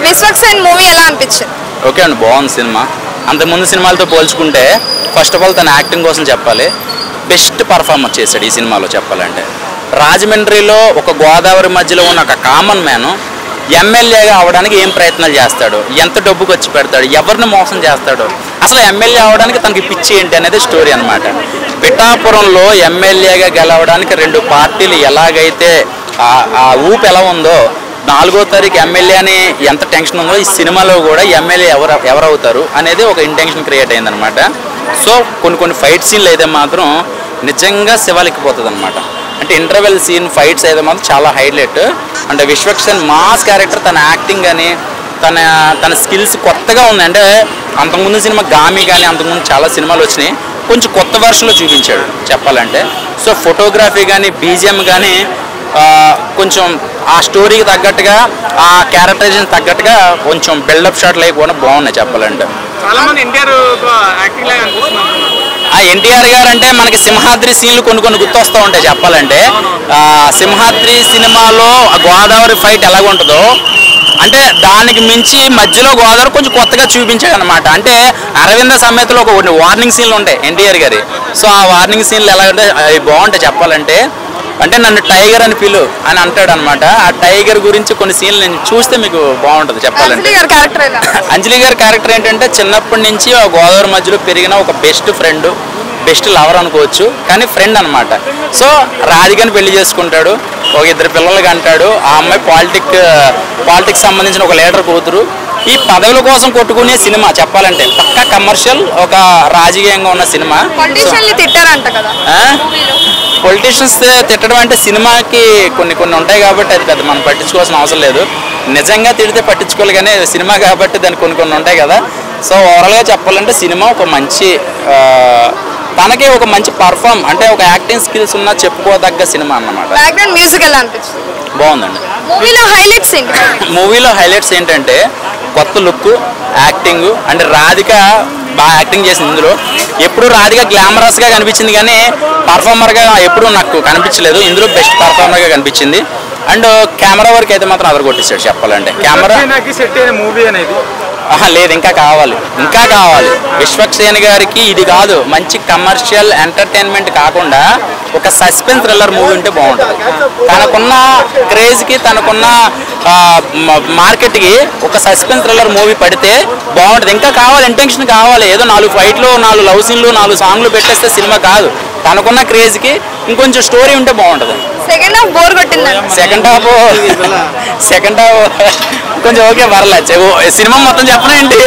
Vishwaksen movie ఎలా అనిపించింది okay అండి బాగుంది సినిమా అంతకుముందు సినిమాలతో పోల్చుకుంటే ఫస్ట్ ఆఫ్ ఆల్ తన యాక్టింగ్ కోసం చెప్పాలి బెస్ట్ పర్ఫార్మర్ చేశాడు ఈ సినిమాలో చెప్పాలంటే రాజమండ్రిలో ఒక గోదావరి మధ్యలో ఉన్న ఒక కామన్ మ్యాన్ ఎమ్మెల్యేగా అవడానికి ఏం ప్రయత్నాలు చేస్తాడు ఎంత డబ్బు ఖర్చు పెడతాడు ఎవరిని మోసం చేస్తాడు అసలు ఎమ్మెల్యే అవడానికి తనకి పిచ్చి ఏంటి అనేది స్టోరీ అనమాట పిఠాపురంలో ఎమ్మెల్యేగా గెలవడానికి రెండు పార్టీలు ఎలాగైతే ఆ- ఆ ఊపు ఎలా ఉందో నాలుగో తారీఖు ఎమ్మెల్యే అని ఎంత టెన్షన్ ఉందో ఈ సినిమాలో కూడా ఎమ్మెల్యే ఎవరు ఎవరవుతారు అనేది ఒక ఇంటెన్షన్ క్రియేట్ అయిందనమాట సో కొన్ని కొన్ని ఫైట్ సీన్లు అయితే మాత్రం నిజంగా శివాలిక్కిపోతుంది అనమాట అంటే ఇంటర్వెల్ సీన్ ఫైట్స్ అయితే మాత్రం చాలా హైలైట్ అంటే విశ్వక్సేన్ మాస్ క్యారెక్టర్ తన యాక్టింగ్ కానీ తన తన స్కిల్స్ కొత్తగా ఉంది అంటే అంతకుముందు సినిమా గామి కానీ అంతకుముందు చాలా సినిమాలు వచ్చినాయి కొంచెం కొత్త వర్షన్లో చూపించాడు చెప్పాలంటే సో ఫోటోగ్రఫీ కానీ బీజిఎం కానీ ఆ, కొంచెం ఆ స్టోరీకి తగ్గట్టుగా ఆ క్యారెక్టరైజేషన్ తగ్గట్టుగా కొంచెం బిల్డప్ షాట్లు లేకుండా బాగున్నాయి చెప్పాలంటే చాలా మంది ఎన్టీఆర్ యాక్టింగ్ లాగా అనిపిస్తుంది అంటున్నారు. ఆ ఎన్టీఆర్ గారు అంటే మనకి సింహాద్రి సీన్లు కొన్ని కొన్ని గుర్తొస్తూ ఉంటాయి చెప్పాలంటే ఆ, సింహాద్రి సినిమాలో ఆ గోదావరి ఫైట్ ఎలాగ ఉంటుందో అంటే దానికి మించి మధ్యలో గోదావరి కొంచెం కొత్తగా చూపించాడు అనమాట అంటే అరవింద సమేతలో ఒక కొన్ని వార్నింగ్ సీన్లు ఉంటాయి ఎన్టీఆర్ గారి సో ఆ వార్నింగ్ సీన్లు ఎలా ఉంటాయి అవి బాగుంటాయి చెప్పాలంటే అంటే నన్ను టైగర్ అని పిలు అని అంటాడు అనమాట ఆ టైగర్ గురించి కొన్ని సీన్లు నేను చూస్తే మీకు బాగుంటుంది చెప్పాలంటే అంజలి గారి క్యారెక్టర్ ఎలా అంజలి గారి క్యారెక్టర్ ఏంటంటే చిన్నప్పటి నుంచి ఆ గోదావరి మధ్యలో పెరిగిన ఒక బెస్ట్ ఫ్రెండ్ బెస్ట్ లవర్ అనుకోవచ్చు కానీ ఫ్రెండ్ అనమాట సో రాధికని పెళ్లి చేసుకుంటాడు ఒక ఇద్దరు పిల్లలకి అంటాడు ఆ అమ్మాయి పాలిటిక్ పాలిటిక్స్ సంబంధించిన ఒక లీడర్ కూతురు ఈ పదవుల కోసం కొట్టుకునే సినిమా చెప్పాలంటే పక్కా కమర్షియల్ ఒక రాజకీయంగా ఉన్న సినిమా పొలిటీషియన్ ని తిట్టారంట కదా పొలిటీషియన్స్ తిట్టడం అంటే సినిమాకి కొన్ని కొన్ని ఉంటాయి కాబట్టి అది పెద్ద మనం పట్టించుకోవాల్సిన అవసరం లేదు నిజంగా తిడితే పట్టించుకోవాలి కానీ సినిమా కాబట్టి దానికి కొన్ని కొన్ని ఉంటాయి కదా సో ఓవరాల్గా చెప్పాలంటే సినిమా ఒక మంచి ఆ, తనకే ఒక మంచి పర్ఫామ్ అంటే ఒక యాక్టింగ్ స్కిల్స్ ఉన్న చెప్పుకోదగ్గ సినిమా అన్నమాట బ్యాక్గ్రౌండ్ మ్యూజిక్ ఎలా అనిపించింది బాగుందండి మూవీలో హైలైట్స్ ఏంటి మూవీలో హైలైట్స్ ఏంటంటే కొత్త లుక్ యాక్టింగ్ అంటే రాధిక బాగా యాక్టింగ్ చేసింది ఇందులో ఎప్పుడు రాధిక గ్లామరస్గా కనిపించింది కానీ పర్ఫార్మర్గా ఎప్పుడు నాకు కనిపించలేదు ఇందులో బెస్ట్ పర్ఫార్మర్గా కనిపించింది అండ్ కెమెరా వర్క్ అయితే మాత్రం అదర కొట్టేశాడు చెప్పాలంటే కెమెరా విశ్వక్సేనకి సెట్ అయిన మూవీ అనేది ఆహా, లేదు ఇంకా కావాలి ఇంకా కావాలి విశ్వక్సేన్ గారికి ఇది కాదు మంచి కమర్షియల్ ఎంటర్టైన్మెంట్ కాకుండా ఒక సస్పెన్స్ థ్రిల్లర్ మూవీ ఉంటే బాగుంటుంది తనకున్న క్రేజ్కి తనకున్న ఆ, మ- మార్కెట్కి ఒక సస్పెన్స్ థ్రిల్లర్ మూవీ పడితే బాగుంటుంది ఇంకా కావాలి ఇంటెన్షన్ కావాలి ఏదో నాలుగు ఫైట్లు నాలుగు లవ్ సీన్లు నాలుగు సాంగ్లు పెట్టేస్తే సినిమా కాదు తనకున్న క్రేజ్కి ఇంకొంచెం స్టోరీ ఉంటే బాగుంటుంది సెకండ్ హాఫ్ బోర్ కొట్టిందంట సెకండ్ హాఫ్ సెకండ్ హాఫ్ కొంచెం ఓకే పర్లేదు ఓ, సినిమా మొత్తం చెప్పనండి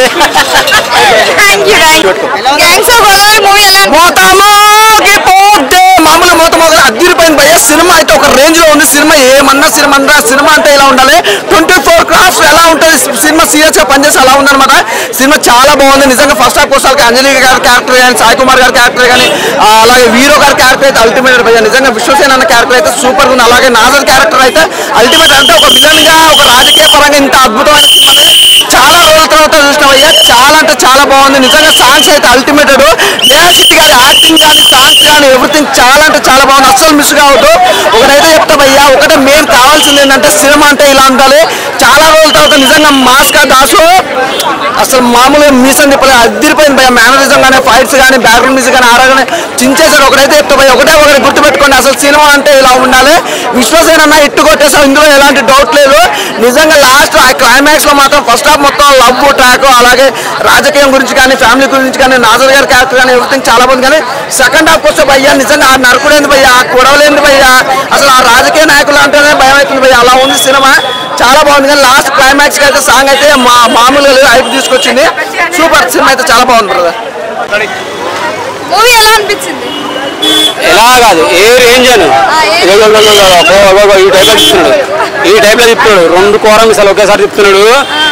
thank you gangs of Godavari movie ఎలా మోతమోగి పోతే మామూలు మోతమోగి అద్దరిపోయింది భయ సినిమా అయితే ఒక రేంజ్ లో ఉంది సినిమా ఏమన్నా సినిమా అంతా సినిమా అంటే ఇలా ఉండాలి ట్వంటీ ఫోర్ క్రాఫ్ట్స్ ఎలా ఉంటుంది సినిమా సీరియస్ గా పనిచేసి అలా ఉందన్నమాట సినిమా చాలా బాగుంది నిజంగా ఫస్ట్ హాఫ్ కోసం అంజలి గారి క్యారెక్టర్ కానీ సాయి కుమార్ గారి క్యారెక్టర్ కానీ ఆ, అలాగే వీరో గారి క్యారెక్టర్ అయితే అల్టిమేట్ భయ నిజంగా విశ్వసేన అన్న క్యారెక్టర్ అయితే సూపర్ ఉంది అలాగే నాజర్ క్యారెక్టర్ అయితే అల్టిమేట్ అంటే ఒక విలన్ గా ఒక రాజకీయ పరంగా ఇంత అద్భుతమైన సినిమాని చాలా రోజుల తర్వాత చూసినామయ్యా చాలా అంటే చాలా బాగుంది నిజంగా సాంగ్స్ అయితే అల్టిమేటెడ్ నేహాశెట్టి గారి యాక్టింగ్ కానీ సాంగ్స్ కానీ ఎవ్రీథింగ్ చాలా అంటే చాలా బాగుంది అస్సలు మిస్ కావద్దు ఒకటైతే చెప్తామయ్యా ఒకటే మెయిన్ కావాల్సింది ఏంటంటే సినిమా అంటే ఇలా ఉండాలి చాలా రోజుల తర్వాత నిజంగా మాస్ గా దాసు అసలు మామూలుగా మీసం తిప్పలే అద్దరిపోయింది భయ మేనరిజం కానీ ఫైట్స్ కానీ బ్యాక్గ్రౌండ్ మ్యూజిక్ కానీ ఆరా కానీ చించేసారు ఒకటైతే చెప్తా భయ ఒకటే ఒకటి గుర్తుపెట్టుకోండి అసలు సినిమా అంటే ఇలా ఉండాలి విశ్వసేన అన్న ఇట్టు కొట్టేసాం ఇందులో ఎలాంటి డౌట్ లేదు నిజంగా లాస్ట్ ఆ క్లైమాక్స్ లో మాత్రం ఫస్ట్ హాఫ్ మొత్తం లవ్ ట్రాక్ అలాగే రాజకీయం గురించి కానీ ఫ్యామిలీ గురించి కానీ నాజర్ గారి క్యారెక్టర్ కానీ ఎవ్రీథింగ్ చాలా బాగుంది కానీ సెకండ్ హాఫ్ వస్తే భయ్యా నిజంగా ఆ నరకుడేంది భయ్యా ఆ గొడవలేంది భయ్యా అసలు ఆ రాజకీయ నాయకులు అంటేనే భయం అవుతుంది భయ్యా అలా ఉంది సినిమా చాలా బాగుంది కానీ లాస్ట్ క్లైమాక్స్ కి అయితే సాంగ్ అయితే మా మామూలుగా లేదు హైప్ తీసుకొచ్చింది సూపర్ సినిమా అయితే చాలా బాగుంది బ్రదర్ మూవీ ఎలా అనిపించింది ఎలా కాదు ఏ రేంజ్ అని ఆ, ఏ- ఇగో, ఇగో, ఇగో, ఇగో, ఇగో, ఇగో, ఈ టైప్ లో చెప్తున్నాడు ఈ టైప్ లో చెప్తున్నాడు రెండు కోరం మిసాలు ఒకేసారి చెప్తున్నాడు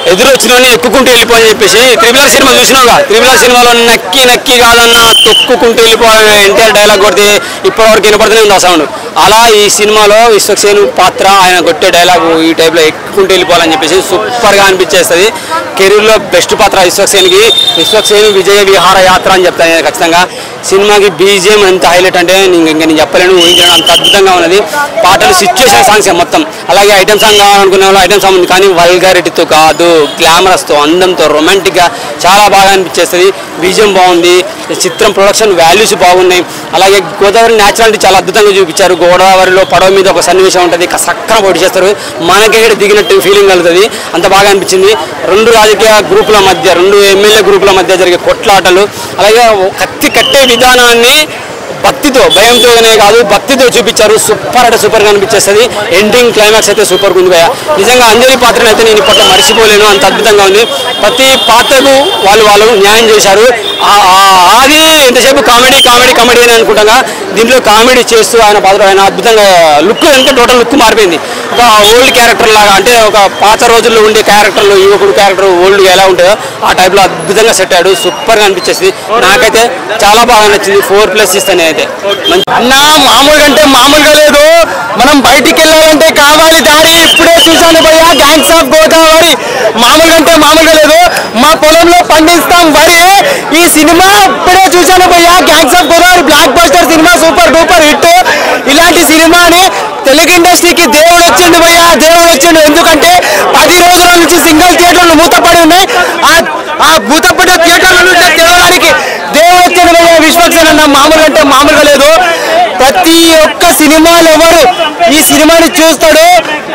ఎదురు వచ్చిన ఎక్కుకుంటూ వెళ్ళిపోని చెప్పేసి త్రిబుల సినిమా చూసినావుగా త్రిబుల సినిమాలో నక్కి నక్కి కాదన్న తొక్కుకుంటూ వెళ్ళిపోవాలి ఎన్టీఆర్ డైలాగ్ కొడితే ఇప్పటివరకు వినపడుతూనే ఉంది ఆ సౌండ్ అలా ఈ సినిమాలో విశ్వక్సేను పాత్ర ఆయన కొట్టే డైలాగ్ ఈ టైప్లో ఎక్కుకుంటూ వెళ్ళిపోవాలని చెప్పేసి సూపర్గా అనిపించేస్తుంది కెరీర్లో బెస్ట్ పాత్ర విశ్వక్సేన్కి విశ్వక్సేను విజయ విహార యాత్ర అని చెప్తాను నేను ఖచ్చితంగా సినిమాకి బీజిఎం ఎంత హైలైట్ అంటే నేను ఇంకా నేను చెప్పలేను ఊహించడం అంత అద్భుతంగా ఉన్నది పాటలు సిచ్యువేషన్ సాంగ్స్ మొత్తం అలాగే ఐటమ్ సాంగ్ కావాలనుకునే వాళ్ళు ఐటమ్ సాంగ్ ఉంది కానీ వల్గారిటీతో కాదు గ్లామరస్తో అందంతో రొమాంటిక్గా చాలా బాగా అనిపించేస్తుంది బీజిఎం బాగుంది చిత్రం ప్రొడక్షన్ వాల్యూస్ బాగున్నాయి అలాగే గోదావరి న్యాచురాలిటీ చాలా అద్భుతంగా చూపించారు గోదావరిలో పడవ మీద ఒక సన్నివేశం ఉంటుంది చక్కగా పొడి చేస్తారు మనకి ఇక్కడ దిగినట్టు ఫీలింగ్ కలుగుతుంది అంత బాగా అనిపించింది రెండు రాజకీయ గ్రూపుల మధ్య రెండు ఎమ్మెల్యే గ్రూపుల మధ్య జరిగే కొట్లాటలు అలాగే ఓ కత్తి కట్టే విధానాన్ని భక్తితో భయంతోనే కాదు భక్తితో చూపించారు సూపర్ అంటే సూపర్గా అనిపించేస్తుంది ఎండింగ్ క్లైమాక్స్ అయితే సూపర్ ఉంది భయ నిజంగా అంజలి పాత్రను అయితే నేను ఇప్పట్లో మర్చిపోలేను అంత అద్భుతంగా ఉంది ప్రతి పాత్రకు వాళ్ళు వాళ్ళు న్యాయం చేశారు ఆ- ఆ- ఆది ఎంతసేపు కామెడీ కామెడీ కామెడీ అని అనుకుంటాగా దీంట్లో కామెడీ చేస్తూ ఆయన పాత్ర ఆయన అద్భుతంగా లుక్ ఎంత టోటల్ లుక్ మారిపోయింది ఒక ఓల్డ్ క్యారెక్టర్ లాగా అంటే ఒక పాత రోజుల్లో ఉండే క్యారెక్టర్లు యువకుడు క్యారెక్టర్ ఓల్డ్ ఎలా ఉంటుందో ఆ టైప్లో అద్భుతంగా సెట్ అయ్యాడు సూపర్గా అనిపించేసింది నాకైతే చాలా బాగా నచ్చింది ఫోర్ ప్లస్ ఇస్తాను అయితే మంచి అన్న మామూలుగా అంటే మామూలుగా లేదు మనం బయటికి వెళ్ళాలంటే కావాలి దారి ఇప్పుడే చూశాను భయ్యా గ్యాంగ్స్ ఆఫ్ గోదావరి మామూలుగా అంటే మామూలుగా లేదు మా పొలంలో పండిస్తాం వరి ఈ సినిమా ఇప్పుడే చూశాను భయ్యా gangs of Godavari blockbuster సినిమా సూపర్ డూపర్ హిట్ ఇలాంటి సినిమాని తెలుగు ఇండస్ట్రీకి దేవుడు వచ్చిండు భయ్యా దేవుడు వచ్చిండు ఎందుకంటే పది రోజుల నుంచి సింగిల్ థియేటర్లు మూతపడి ఉన్నాయి ఆ ఆ మూతపడే థియేటర్ల నుంచి దేవుడానికి దేవుడు వచ్చిండు భయ్యా విశ్వక్సేన్ అన్న మామూలుగా అంటే మామూలుగా లేదు ప్రతి ఒక్క సినిమాలు ఎవరు ఈ సినిమాని చూస్తాడు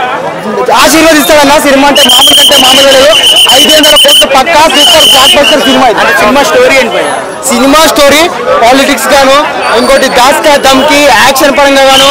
ఆశీర్వదిస్తాడన్న సినిమా అంటే మామూలుగా అంటే మామూలుగా లేదు ఐదు వందల కోట్ల పక్కా సూపర్ బ్లాక్ బస్టర్ సినిమా ఇది సినిమా స్టోరీ ఏంటి సినిమా స్టోరీ పాలిటిక్స్ గాను ఇంకోటి దాస్ కా దమ్కి యాక్షన్ పరంగా గాను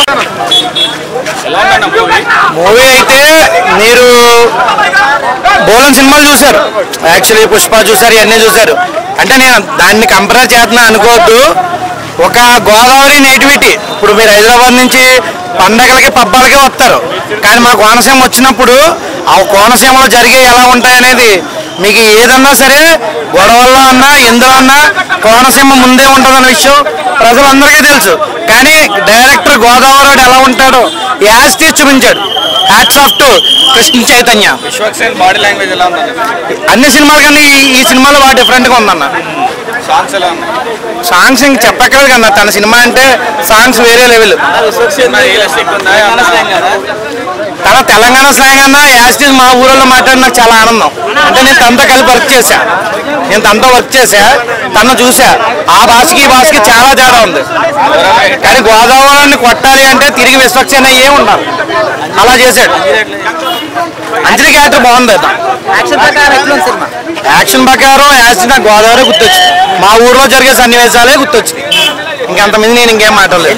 మూవీ అయితే మీరు బోలం సినిమాలు చూశారు యాక్చువల్లీ పుష్ప చూశారు ఇవన్నీ చూశారు అంటే నేను దాన్ని కంపేర్ చేస్తున్నా అనుకోవద్దు ఒక గోదావరి నేటివిటీ ఇప్పుడు మీరు హైదరాబాద్ నుంచి పండగలకి పబ్బాలకి వస్తారు కానీ మా కోనసీమ వచ్చినప్పుడు ఆ కోనసీమలో జరిగే ఎలా ఉంటాయనేది మీకు ఏదన్నా సరే గొడవల్లో అన్నా ఎందులో అన్నా కోనసీమ ముందే ఉంటుందన్న విషయం ప్రజలందరికీ తెలుసు కానీ డైరెక్టర్ గోదావరి ఎలా ఉంటాడో యాస్తి చూపించాడు hats off to Krishna Chaitanya Vishwaksen body language ఎలా ఉందండి అన్ని సినిమాల కన్నా ఈ- ఈ సినిమాలో బాగా డిఫరెంట్గా ఉందన్న సాంగ్స్ ఎలా ఉన్నాయి సాంగ్స్ ఇంక చెప్పక్కర్లేదు కన్నా తన సినిమా అంటే సాంగ్స్ వేరే లెవెల్ సినిమా రియలిస్టిక్ ఉందా తన తెలంగాణ స్లాంగ్ అన్న యాస్టీస్ మా ఊళ్ళో మాట్లాడి నాకు చాలా ఆనందం అంటే నేను తనతో కలిపి వర్క్ చేశా నేను తనతో వర్క్ చేశా తను చూసా ఆ భాషకి ఈ భాషకి చాలా తేడా ఉంది కానీ గోదావరిని కొట్టాలి అంటే తిరిగి విశ్వక్సేన అయ్యే ఉండాలి అలా చేశాడు అంజలి క్యారెక్టర్ బాగుంది అది యాక్షన్ ప్రకారం యాక్షన్ నాకు గోదావరి గుర్తొచ్చింది మా ఊర్లో జరిగే సన్నివేశాలే గుర్తొచ్చింది ఇంకంత మంది నేను ఇంకేం మాట్లాడలేదు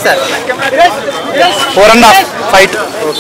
ఫోర్ అండ్ హాఫ్ ఫైట్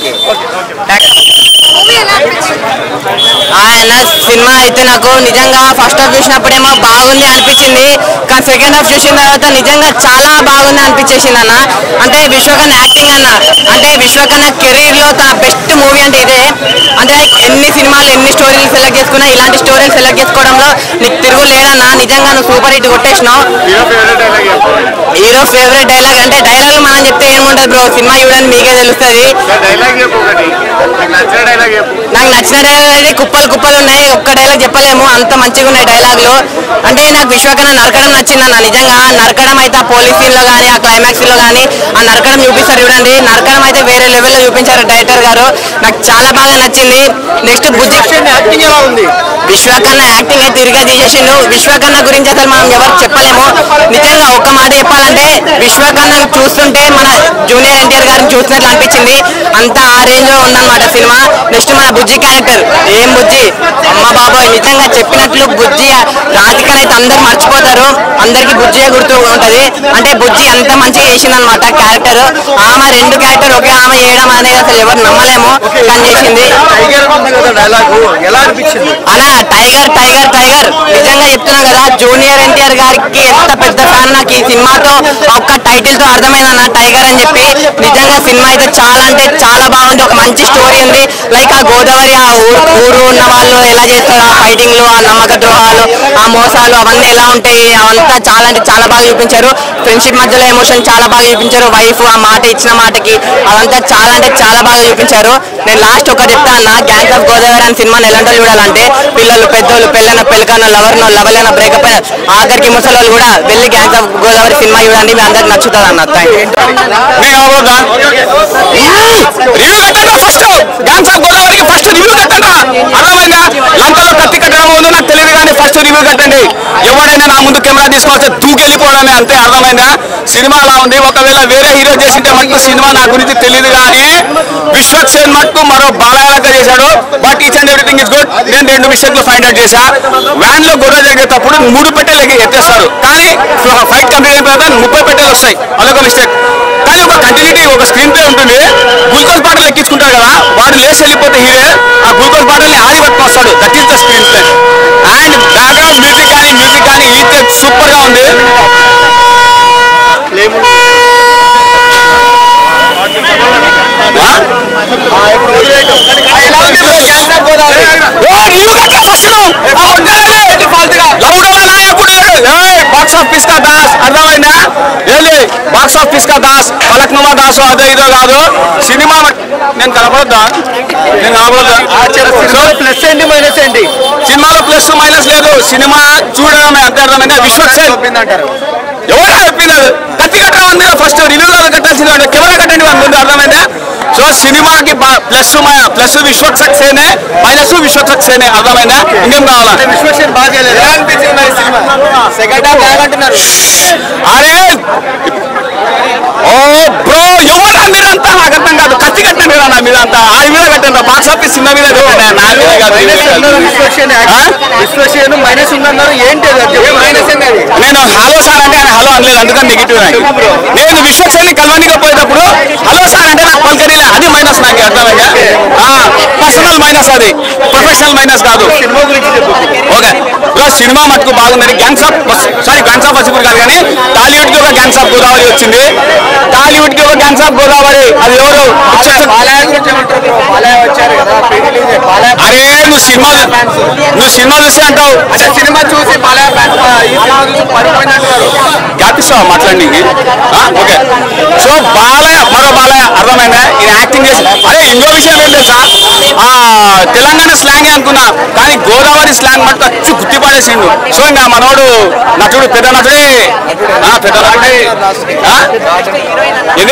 ఆయన సినిమా అయితే నాకు నిజంగా ఫస్ట్ హాఫ్ చూసినప్పుడేమో బాగుంది అనిపించింది కానీ సెకండ్ హాఫ్ చూసిన తర్వాత నిజంగా చాలా బాగుంది అనిపించేసింది అన్న అంటే విశ్వకన్ యాక్టింగ్ అన్న అంటే విశ్వకన్న కెరీర్ లో తన బెస్ట్ మూవీ అంటే ఇదే అంటే ఎన్ని సినిమాలు ఎన్ని స్టోరీలు సెలెక్ట్ చేసుకున్నా ఇలాంటి స్టోరీలు సెలెక్ట్ చేసుకోవడంలో నీకు తిరుగు లేదన్న నిజంగా నువ్వు సూపర్ హిట్ కొట్టేసినావు హీరో ఫేవరెట్ డైలాగ్ అంటే డైలాగ్ మనం చెప్తే ఏముంటది బ్రో సినిమా చూడండి మీకే తెలుస్తుంది డైలాగ్ చెప్పు ఒకటి నీకు నచ్చిన డైలాగ్ చెప్పు నాకు నచ్చిన డైలాగ్ అయితే కుప్పలు కుప్పలు ఉన్నాయి ఒక్క డైలాగ్ చెప్పలేము అంత మంచిగా ఉన్నాయి డైలాగ్లు అంటే నాకు విశ్వకన్న నరకడం నచ్చిందన్న నిజంగా నరకడం అయితే ఆ పోలీస్ సీన్ లో కానీ ఆ క్లైమాక్స్ లో కానీ ఆ నరకడం చూపిస్తారు చూడండి నరకడం అయితే వేరే లెవెల్లో చూపించారు డైరెక్టర్ గారు నాకు చాలా బాగా నచ్చింది నెక్స్ట్ బుజ్జి యాక్టింగ్ ఎలా ఉంది విశ్వకన్న యాక్టింగ్ అయితే తిరిగా తీసేసిండు విశ్వకన్న గురించి అసలు మనం ఎవరు చెప్పలేము నిజంగా ఒక మాట చెప్పాలంటే విశ్వకన్న చూస్తుంటే మన జూనియర్ ఎన్టీఆర్ గారిని చూసినట్లు అనిపించింది అంత ఆ రేంజ్ లో ఉందన్నమాట సినిమా నెక్స్ట్ మన బుజ్జి క్యారెక్టర్ ఏం బుజ్జి అమ్మ బాబోయ్ నిజంగా చెప్పినట్లు బుజ్జి రాధికని అయితే అందరు మర్చిపోతారు అందరికి బుజ్జియే గుర్తు ఉంటది అంటే బుజ్జి అంత మంచిగా చేసింది అనమాట క్యారెక్టర్ ఆమె రెండు క్యారెక్టర్ ఒకే ఆమె చేయడం అనేది అసలు ఎవరు నమ్మలేము కానీ చేసింది టైగర్ ఉంది కదా డైలాగ్ ఎలా అనిపించింది అలా టైగర్ టైగర్ టైగర్ నిజంగా చెప్తున్నా కదా జూనియర్ ఎన్టీఆర్ గారికి ఎంత పెద్ద ఫ్యాన్ నాకు ఈ సినిమాతో ఒక్క టైటిల్ తో అర్థమైందన్న టైగర్ అని చెప్పి నిజంగా సినిమా అయితే చాలా అంటే చాలా బాగుంది ఒక మంచి స్టోరీ ఉంది లైక్ ఆ గోదావరి ఆ ఊరు ఊరు ఉన్న వాళ్ళు ఎలా చేస్తారు ఆ ఫైటింగ్లు ఆ నమ్మక ద్రోహాలు ఆ మోసాలు అవన్నీ ఎలా ఉంటాయి అవంతా చాలా అంటే చాలా బాగా చూపించారు ఫ్రెండ్షిప్ మధ్యలో ఎమోషన్ చాలా బాగా చూపించారు వైఫ్ ఆ మాట ఇచ్చిన మాటకి అదంతా చాలా అంటే చాలా బాగా చూపించారు నేను లాస్ట్ ఒక చెప్తా అన్న గ్యాంగ్స్ ఆఫ్ గోదావరి అనే సినిమాని ఎలాంటి వాళ్ళు చూడాలంటే పిల్లలు పెద్దోళ్ళు పెళ్ళైన పెళ్ళకన్న లవర్నో లవలైన బ్రేకప్ ఆఖరికి ముసలోళ్ళు కూడా వెళ్ళి గ్యాంగ్స్ ఆఫ్ గోదావరి సినిమా చూడండి మీ అందరికి నచ్చుతుంది అన్న థ్యాంక్ రివ్యూ కట్టండి ఫస్ట్ డాన్స్ ఆఫ్ గోదావరికి ఫస్ట్ రివ్యూ కట్టండి అర్థమైందా లంకలో కత్తి కట్టడం ముందు నాకు తెలియదు కానీ ఫస్ట్ రివ్యూ కట్టండి ఎవడైనా నా ముందు కెమెరా తీసుకొస్తే దూకెళ్ళిపోవడమే అంతే అర్థమైందా సినిమా అలా ఉంది ఒకవేళ వేరే హీరో చేసింటే మటుకు సినిమా నా గురించి తెలియదు కానీ విశ్వక్ సేన్ మటుకు మరో బాలయాలగా చేశాడు but each and everything is good నేను రెండు మిస్టేక్లు ఫైండ్ అవుట్ చేశా వ్యాన్ లో గొడవ జరిగేటప్పుడు మూడు పెట్టెలు ఎత్తేస్తారు కానీ ఫైట్ కంప్లీట్ అయిన తర్వాత ముప్పై పెట్టెలు వస్తాయి అదొక మిస్టేక్ కానీ ఒక కంటిన్యూటీ ఒక స్క్రీన్ ప్లే ఉంటుంది గ్లూకోజ్ బాటిల్ ఎక్కించుకుంటారు కదా వాడు లేచి వెళ్ళిపోతే హీరో ఆ గ్లూకోజ్ బాటిల్ ని ఆడి పట్టుకొని వస్తాడు that is the screenplay and background music కానీ మ్యూజిక్ కానీ ఈజ్ సూపర్ గా ఉంది బాక్స్ ఆఫ్ పిస్కా దాస్ అర్థమైందా ఏంటి బాక్స్ ఆఫ్ పిస్కా దాస్ పలక్నుమా దాస్ అదో ఇదో కాదు సినిమా మ- నేను కనపడద్దా నేను కనపడద్దా ప్లస్ ఏంటి మైనస్ ఏంటి సినిమాలో ప్లస్ మైనస్ లేదు సినిమా చూడడమే అంతే అర్థమైందా విశ్వక్సేన్ ఎవరు చెప్పింది కత్తి కట్టడం ఉంది ఫస్ట్ రివ్యూ కట్టాల్సింది వాడు. కెమెరా కట్టండి వాడి ముందు అర్థమైందా సో సినిమాకి ప్లస్ ప్లస్ విశ్వక్ సక్సేనే మైనస్ విశ్వక్ సక్సేనే అర్థమైందా ఇంకేం కావాలా విశ్వక్సేన్ బాగా చేయలేదు సెకండ్ హాఫ్ ఏమంటున్నారు అరే ఓ బ్రో ఎవరా మీరంతా నాకు అర్థం కాదు కత్తి కట్టండి రా నా మీద అంతా ఆ మీద కట్టండి బాక్స్ ఆఫీస్ సినిమా మీద కట్టండి నా మీద కాదు విశ్వసేను మైనస్ ఉందన్నారు ఏంటి మైనస్ అనేది నేను హలో సార్ అంటే ఆయన హలో అనలేదు అందుకని నెగిటివ్ నాకు నేను విశ్వక్సేని కలవనికి పోయేటప్పుడు హలో సార్ అంటే నాకు పలకరిలే అది మైనస్ నాకు అర్థమైందా పర్సనల్ మైనస్ అది ప్రొఫెషనల్ మైనస్ కాదు సినిమా గురించి చెప్పు ఓకే బ్రో సినిమా మటుకు బాగుందని gangs of sorry gangs of Wasseypur కాదు కానీ టాలీవుడ్ కి ఒక గ్యాంగ్స్ ఆఫ్ గోదావరి వచ్చింది టాలీవుడ్ కి ఒక గ్యాంగ్స్ ఆఫ్ గోదావరి అది ఎవరు బాలయ్య గురించి ఏమంటారు బాలయ్య వచ్చారు కదా ప్రీతిలీజే బాలయ్య అరే నువ్వు సినిమా నువ్వు సినిమా చూసి అంటావు అదే సినిమా చూసి బాలయ్య ఫ్యాన్స్ ఈ సినిమా చూసి పడిపోయింది అంటున్నారు గ్యాప్ ఇస్తావా మాట్లాడి ఓకే సో బాలయ్య మరో బాలయ్య అర్థమైందా ఈయన యాక్టింగ్ చేసి అదే ఇంకో విషయం ఏం తెలుసా ఆ తెలంగాణ స్లాంగ్ అనుకున్నా కానీ గోదావరి స్లాంగ్ మటుకు వచ్చి గుర్తిపడేసిండు సో ఇంకా మనోడు నటుడు పెద్ద నటుడే ఆ, పెద్ద నటుడే ఆ? ఇది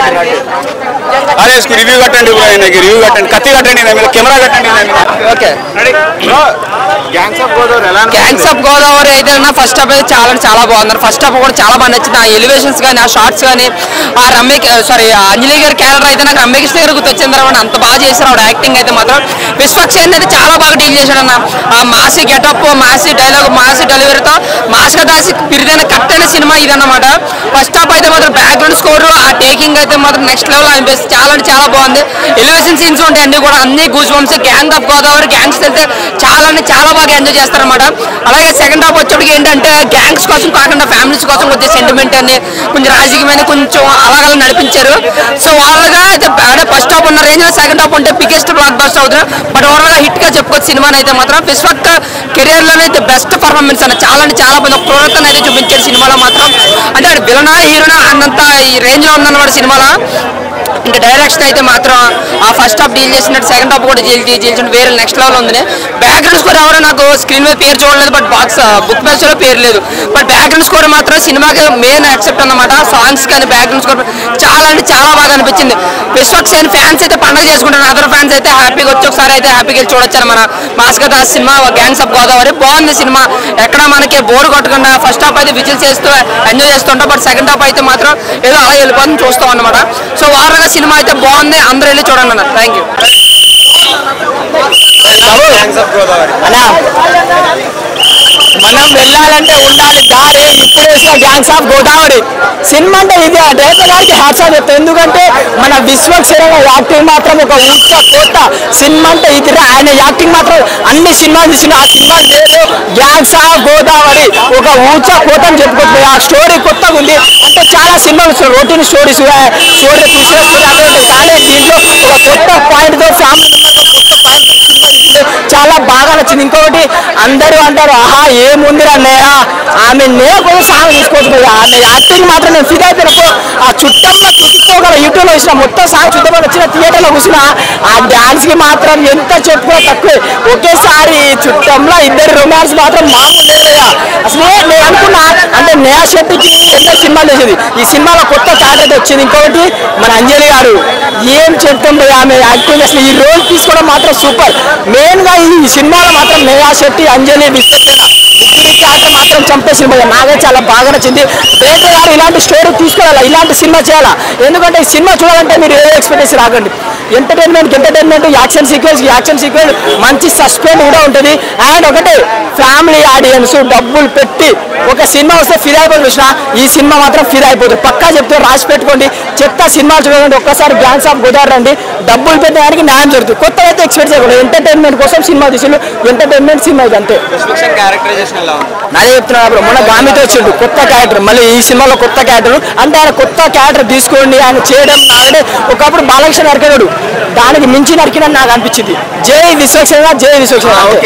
అరే రివ్యూ కట్టండి బ్రో ఆయనకి రివ్యూ కట్టండి కత్తి కట్టండి ఈయన మీద కెమెరా కట్టండి ఈయన మీద. ఓకే గ్యాంగ్స్ ఆఫ్ గోదావరి ఎలా గ్యాంగ్స్ ఆఫ్ గోదావరి అయితే అన్న ఫస్ట్ హాఫ్ అయితే చాలా అంటే చాలా బాగుంది ఫస్ట్ హాఫ్ కూడా చాలా బాగా నచ్చింది ఆ ఎలివేషన్స్ కానీ ఆ షార్ట్స్ కానీ ఆ రమ్య సారీ అంజలి గారి క్యారెక్టర్ అయితే నాకు రమ్య కృష్ణ గారు గుర్తొచ్చింది అనమాట అంత బాగా చేశారు ఆవిడ యాక్టింగ్ అయితే మాత్రం విశ్వక్సేన్ అయితే చాలా బాగా డీల్ చేశాడు అన్న ఆ మాసి గెటప్ మాసి డైలాగ్ మాసి డెలివరీతో మాస్గా దాసి పిరిదైన కట్టైన సినిమా ఇదన్నమాట ఫస్ట్ హాఫ్ అయితే మాత్రం బ్యాక్గ్రౌండ్ స్కోర్ ఆ టేకింగ్ అయితే మాత్రం నెక్స్ట్ లెవెల్ అనిపిస్తుంది చాలా అంటే చాలా బాగుంది ఎలివేషన్ సీన్స్ ఉంటాయి అన్ని కూడా అన్ని goosebumps gang of Godavari gangs వెళ్తే చాలా అంటే చాలా బాగా ఎంజాయ్ చేస్తారన్నమాట అలాగే సెకండ్ హాఫ్ వచ్చేటికి ఏంటంటే గ్యాంగ్స్ కోసం కాకుండా ఫ్యామిలీస్ కోసం వచ్చే సెంటిమెంట్ అని కొంచెం రాజకీయమైన కొంచెం అలాగలా నడిపించారు సో వాళ్ళగా అయితే అంటే ఫస్ట్ హాఫ్ ఉన్న రేంజ్ సెకండ్ హాఫ్ ఉంటే బిగ్గెస్ట్ బ్లాక్ బస్టర్ అవుతారు బట్ ఓవరాల్ హిట్ గా చెప్పుకోవచ్చు సినిమాని అయితే మాత్రం విశ్వక్ కెరియర్ లోనే అయితే బెస్ట్ పర్ఫార్మెన్స్ అన్న చాలా అంటే చాలా మంది క్రూరతను అయితే చూపించారు సినిమాలో మాత్రం అంటే విలనా హీరోనా అన్నంత ఈ రేంజ్ లో ఉందన్నమాట సినిమాలో ఇంకా డైరెక్షన్ అయితే మాత్రం ఆ ఫస్ట్ హాఫ్ డీల్ చేసినట్టు సెకండ్ హాఫ్ కూడా డీల్ డీల్ చేసిన వేరే నెక్స్ట్ లెవెల్ ఉంది బ్యాక్గ్రౌండ్ స్కోర్ ఎవరో నాకు స్క్రీన్ మీద పేరు చూడలేదు బట్ బాక్స్ బుక్ మ్యాచ్ లో పేరు లేదు బట్ బ్యాక్గ్రౌండ్ స్కోర్ మాత్రం సినిమాకి మెయిన్ యాక్సెప్ట్ అన్నమాట సాంగ్స్ కానీ బ్యాక్గ్రౌండ్ స్కోర్ చాలా అంటే చాలా బాగా అనిపించింది విశ్వక్ సేన్ ఫ్యాన్స్ అయితే పండుగ చేసుకుంటారు అదర్ ఫ్యాన్స్ అయితే హ్యాపీగా వచ్చి ఒకసారి అయితే హ్యాపీగా వెళ్ళి చూడొచ్చారు మన మాస్క దాస్ సినిమా గ్యాంగ్స్ ఆఫ్ గోదావరి బాగుంది సినిమా ఎక్కడ మనకి బోర్ కొట్టకుండా ఫస్ట్ హాఫ్ అయితే విజిల్ చేస్తూ ఎంజాయ్ చేస్తుంటాం బట్ సెకండ్ హాఫ్ అయితే మాత్రం ఏదో అలా వెళ్ళిపోతుంది చూస్తాం అనమాట సో వారంగా సినిమా అయితే బాగుంది అందరూ వెళ్ళి చూడండి అన్న థ్యాంక్ యూ మనం వెళ్ళాలంటే ఉండాలి దారి ఇప్పుడు వేసిన గ్యాంగ్స్ ఆఫ్ గోదావరి సినిమా అంటే ఇది ఆ డైరెక్టర్ గారికి హ్యాట్స్ ఆఫ్ చెప్తాను ఎందుకంటే మన విశ్వక్షేణ యాక్టింగ్ మాత్రం ఒక ఉచ్చ కోత సినిమా అంటే ఇది రా. ఆయన యాక్టింగ్ మాత్రం అన్ని సినిమాలు తీసిన ఆ సినిమా లేదు గ్యాంగ్స్ ఆఫ్ గోదావరి ఒక ఊచ కోత అని చెప్పుకోవచ్చు ఆ స్టోరీ కొత్తగా ఉంది అంటే చాలా సినిమాలు వస్తున్నాయి రొటీన్ స్టోరీస్ స్టోరీ చూసిన స్టోరీ అదే ఉంటుంది కానీ దీంట్లో ఒక కొత్త పాయింట్ తో ఫ్యామిలీ కొత్త పాయింట్ సినిమా అయితే చాలా బాగా నచ్చింది ఇంకొకటి అందరూ అంటారు ఆహా ఏముందిరా నేహ ఆమె నేహ కోసం సాంగ్ తీసుకోవచ్చు భయ్యా. ఆమె యాక్టింగ్ మాత్రం నేను ఫిదా అయిపోయినప్పుడు ఆ చుట్టంలో చుట్టుకోగల యూట్యూబ్లో వచ్చిన మొత్తం సాంగ్ చుట్టంలో వచ్చిన థియేటర్లో కూర్చున్న ఆ డాన్స్ కి మాత్రం ఎంత చెప్పుకో తక్కువే ఒకేసారి చుట్టంలో ఇద్దరు రొమాన్స్ మాత్రం మామూలు లేదు భయ్యా. అసలు నేను అనుకున్నా అంటే నేహ శెట్టికి ఎంత సినిమాలు చేసింది ఈ సినిమాలో కొత్త క్యారెక్టర్ వచ్చింది ఇంకొకటి మన అంజలి గారు ఏం చెప్తాం భయ్యా ఆమె యాక్టింగ్ అసలు ఈ రోల్ తీసుకోవడం మాత్రం సూపర్ మెయిన్ గా ఈ సినిమాలో మాత్రం నేహా శెట్టి అంజలి విశ్వసేన ముగ్గురి క్యారెక్టర్ మాత్రం చంపేసింది భయ్యా నాకే చాలా బాగా నచ్చింది డైరెక్టర్ గారు ఇలాంటి స్టోరీ తీసుకోవాలా ఇలాంటి సినిమా చేయాలా ఎందుకంటే ఈ సినిమా చూడాలంటే మీరు ఏ ఎక్స్పెక్టేషన్ రాకండి entertainment entertainment action sequence action sequence మంచి సస్పెండ్ కూడా ఉంటుంది అండ్ ఒకటే ఫ్యామిలీ ఆడియన్స్ డబ్బులు పెట్టి ఒక సినిమా వస్తే ఫిదా అయిపోతుంది చూసిన ఈ సినిమా మాత్రం ఫిదా అయిపోతుంది పక్కా చెప్తే రాసి పెట్టుకోండి చెప్తా సినిమా చూడండి ఒక్కసారి గ్యాన్స్ ఆఫ్ గోదావరి రండి డబ్బులు పెట్టడానికి న్యాయం జరుగుతుంది కొత్త అయితే ఎక్స్పెక్ట్ చేయకూడదు ఎంటర్టైన్మెంట్ కోసం సినిమా తీసిండు ఎంటర్టైన్మెంట్ సినిమా ఇది అంతే క్యారెక్టరైజేషన్ ఎలా ఉంది అదే చెప్తున్నా బ్రో మొన్న గామితో వచ్చిండు కొత్త క్యారెక్టర్ మళ్ళీ ఈ సినిమాలో కొత్త క్యారెక్టర్ అంటే ఆయన కొత్త క్యారెక్టర్ తీసుకోండి ఆయన చేయడం అంటే ఒకప్పుడు బాలకృష్ణ నరికినాడు దానికి మించి నరికినని నాకు అనిపించింది జై విశ్వక్షణ జై విశ్వక్షణ